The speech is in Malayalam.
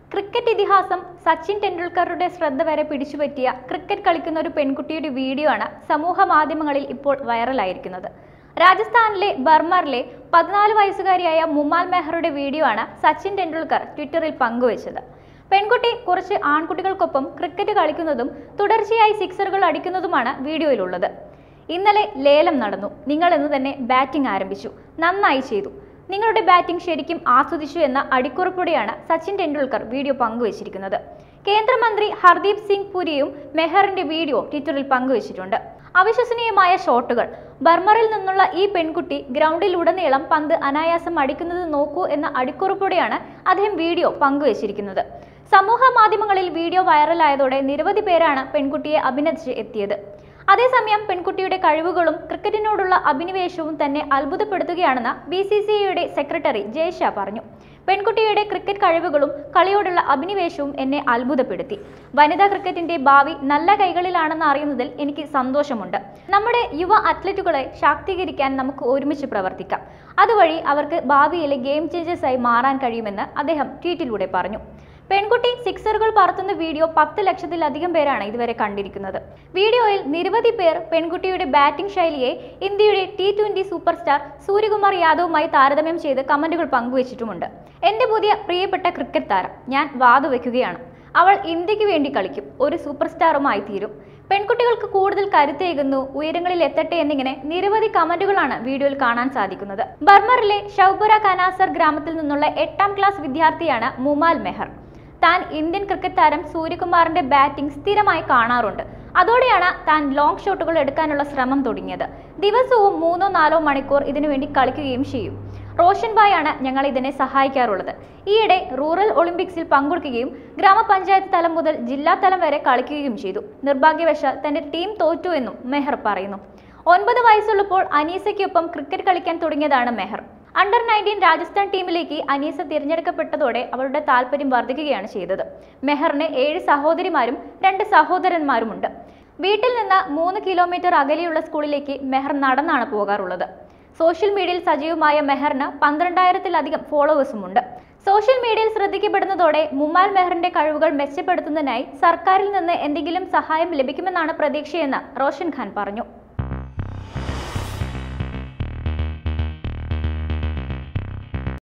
ക്രിക്കറ്റ് ഇതിഹാസം സച്ചിൻ ടെണ്ടുൽക്കറുടെ ശ്രദ്ധ വരെ പിടിച്ചുപറ്റിയ ക്രിക്കറ്റ് കളിക്കുന്ന ഒരു പെൺകുട്ടിയുടെ വീഡിയോ ആണ് സമൂഹ മാധ്യമങ്ങളിൽ ഇപ്പോൾ വൈറലായിരിക്കുന്നത് രാജസ്ഥാനിലെ ബർമറിലെ പതിനാല് വയസ്സുകാരിയായ മുമാൽ മെഹറുടെ വീഡിയോ ആണ് സച്ചിൻ ടെണ്ടുൽക്കർ ട്വിറ്ററിൽ പങ്കുവച്ചത് പെൺകുട്ടി കുറച്ച് ആൺകുട്ടികൾക്കൊപ്പം ക്രിക്കറ്റ് കളിക്കുന്നതും തുടർച്ചയായി സിക്സറുകൾ അടിക്കുന്നതുമാണ് വീഡിയോയിലുള്ളത് ഇന്നലെ ലേലം നടന്നു നിങ്ങൾ ഇന്ന് തന്നെ ബാറ്റിംഗ് ആരംഭിച്ചു നന്നായി ചെയ്തു നിങ്ങളുടെ ബാറ്റിംഗ് ശരിക്കും ആസ്വദിച്ചു എന്ന അടിക്കുറിപ്പോടെയാണ് സച്ചിൻ ടെണ്ടുൽക്കർ വീഡിയോ പങ്കുവച്ചിരിക്കുന്നത് കേന്ദ്രമന്ത്രി ഹർദീപ് സിംഗ് പുരിയും മെഹറിന്റെ വീഡിയോ ട്വിറ്ററിൽ പങ്കുവച്ചിട്ടുണ്ട് അവിശ്വസനീയമായ ഷോട്ടുകൾ ബർമറിൽ നിന്നുള്ള ഈ പെൺകുട്ടി ഗ്രൗണ്ടിലുടനീളം പന്ത് അനായാസം അടിക്കുന്നത് നോക്കൂ എന്ന അടിക്കുറിപ്പോടെയാണ് അദ്ദേഹം വീഡിയോ പങ്കുവച്ചിരിക്കുന്നത് സമൂഹ മാധ്യമങ്ങളിൽ വീഡിയോ വൈറലായതോടെ നിരവധി പേരാണ് പെൺകുട്ടിയെ അഭിനന്ദിച്ച് എത്തിയത് അതേസമയം പെൺകുട്ടിയുടെ കഴിവുകളും ക്രിക്കറ്റിനോടുള്ള അഭിനിവേശവും തന്നെ അത്ഭുതപ്പെടുത്തുകയാണെന്ന് ബി സി സി ഐയുടെ സെക്രട്ടറി ജയഷ പറഞ്ഞു പെൺകുട്ടിയുടെ ക്രിക്കറ്റ് കഴിവുകളും കളിയോടുള്ള അഭിനിവേശവും എന്നെ അത്ഭുതപ്പെടുത്തി വനിതാ ക്രിക്കറ്റിന്റെ ഭാവി നല്ല കൈകളിലാണെന്ന് അറിയുന്നതിൽ എനിക്ക് സന്തോഷമുണ്ട് നമ്മുടെ യുവ അത്ലറ്റുകളെ ശാക്തീകരിക്കാൻ നമുക്ക് ഒരുമിച്ച് പ്രവർത്തിക്കാം അതുവഴി അവർക്ക് ഭാവിയിലെ ഗെയിം ചേഞ്ചേഴ്സായി മാറാൻ കഴിയുമെന്ന് അദ്ദേഹം ട്വീറ്റിലൂടെ പറഞ്ഞു പെൺകുട്ടി സിക്സറുകൾ പറത്തുന്ന വീഡിയോ പത്ത് ലക്ഷത്തിലധികം പേരാണ് ഇതുവരെ കണ്ടിരിക്കുന്നത് വീഡിയോയിൽ നിരവധി പേർ പെൺകുട്ടിയുടെ ബാറ്റിംഗ് ശൈലിയെ ഇന്ത്യയുടെ T twenty super star Suryakumar യാദവുമായി താരതമ്യം ചെയ്ത് കമന്റുകൾ പങ്കുവച്ചിട്ടുമുണ്ട് എന്റെ പുതിയ പ്രിയപ്പെട്ട ക്രിക്കറ്റ് താരം ഞാൻ വാതുവെക്കുകയാണ് അവൾ ഇന്ത്യക്ക് വേണ്ടി കളിക്കും ഒരു സൂപ്പർ സ്റ്റാറുമായി തീരും പെൺകുട്ടികൾക്ക് കൂടുതൽ കരുത്തേകുന്നു ഉയരങ്ങളിൽ എത്തട്ടെ എന്നിങ്ങനെ നിരവധി കമന്റുകളാണ് വീഡിയോയിൽ കാണാൻ സാധിക്കുന്നത് ബർമറിലെ ഷൗബുറ കനാസർ ഗ്രാമത്തിൽ നിന്നുള്ള എട്ടാം ക്ലാസ് വിദ്യാർത്ഥിയാണ് മുമാൽ മെഹർ താൻ ഇന്ത്യൻ ക്രിക്കറ്റ് താരം സൂര്യകുമാറിന്റെ ബാറ്റിംഗ് സ്ഥിരമായി കാണാറുണ്ട് അതോടെയാണ് താൻ ലോങ് ഷോട്ടുകൾ എടുക്കാനുള്ള ശ്രമം തുടങ്ങിയത് ദിവസവും മൂന്നോ നാലോ മണിക്കൂർ ഇതിനുവേണ്ടി കളിക്കുകയും ചെയ്യും റോഷൻ ബായ് ആണ് ഞങ്ങൾ ഇതിനെ സഹായിക്കാറുള്ളത് ഈയിടെ റൂറൽ ഒളിമ്പിക്സിൽ പങ്കെടുക്കുകയും ഗ്രാമപഞ്ചായത്ത് തലം മുതൽ ജില്ലാ തലം വരെ കളിക്കുകയും ചെയ്തു നിർഭാഗ്യവശാൽ തന്റെ ടീം തോറ്റു എന്നും മെഹർ പറയുന്നു ഒൻപത് വയസ്സുള്ളപ്പോൾ അനീസയ്ക്കൊപ്പം ക്രിക്കറ്റ് കളിക്കാൻ തുടങ്ങിയതാണ് മെഹർ അണ്ടർ നയൻറ്റീൻ രാജസ്ഥാൻ ടീമിലേക്ക് അനീസ തിരഞ്ഞെടുക്കപ്പെട്ടതോടെ അവളുടെ താല്പര്യം വർദ്ധിക്കുകയാണ് ചെയ്തത് മെഹറിന് ഏഴ് സഹോദരിമാരും രണ്ട് സഹോദരന്മാരുമുണ്ട് വീട്ടിൽ നിന്ന് മൂന്ന് കിലോമീറ്റർ അകലെയുള്ള സ്കൂളിലേക്ക് മെഹർ നടന്നാണ് പോകാറുള്ളത് സോഷ്യൽ മീഡിയയിൽ സജീവമായ മെഹറിന് പന്ത്രണ്ടായിരത്തിലധികം ഫോളോവേഴ്സുമുണ്ട് സോഷ്യൽ മീഡിയയിൽ ശ്രദ്ധിക്കപ്പെടുന്നതോടെ മുമാൽ മെഹറിന്റെ കഴിവുകൾ മെച്ചപ്പെടുത്തുന്നതിനായി സർക്കാരിൽ നിന്ന് എന്തെങ്കിലും സഹായം ലഭിക്കുമെന്നാണ് പ്രതീക്ഷയെന്ന് റോഷൻ ഖാൻ പറഞ്ഞു